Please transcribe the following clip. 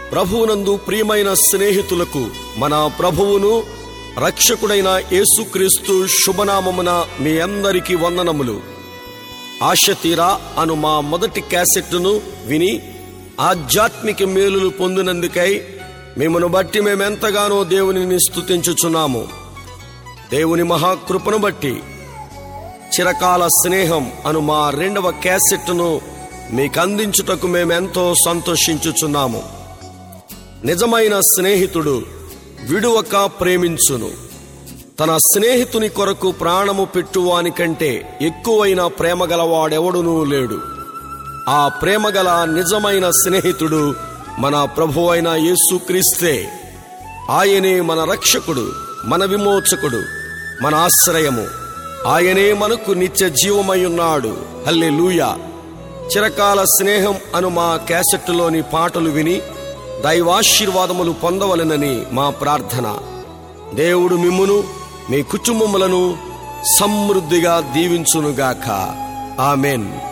ప్రభువునందు ప్రియమైన స్నేహితులకు మన ప్రభువును రక్షకుడైన యేసుక్రీస్తు శుభనామమున మీ అందరికీ వందనములు ఆశ తీరా అను మా మొదటి క్యాసెట్ను విని ఆధ్యాత్మిక మేలులు పొందినందుకై మిమ్మను బట్టి మేమెంతగానో దేవునిని స్తుతించుచున్నాము దేవుని మహాకృపను బట్టి చిరకాల స్నేహం అను మా రెండవ క్యాసెట్ను మీకు అందించుటకు మేమెంతో సంతోషించుచున్నాము నిజమైన స్నేహితుడు విడువక ప్రేమించును తన స్నేహితుని కొరకు ప్రాణము పెట్టువాని కంటే ఎక్కువైన ప్రేమ గలవాడెవడునూ లేడు ఆ ప్రేమగల నిజమైన స్నేహితుడు మన ప్రభు అయిన యేసుక్రీస్తే ఆయనే మన రక్షకుడు మన విమోచకుడు మన ఆశ్రయము ఆయనే మనకు నిత్య జీవమై ఉన్నాడు హల్లే చిరకాల స్నేహం అను మా క్యాసెట్టులోని పాటలు విని దైవాశీర్వాదములు పొందవలెనని మా ప్రార్థన దేవుడు మిమ్మును మీ కుటుంబములను సమృద్ధిగా దీవించునుగాక ఆమెన్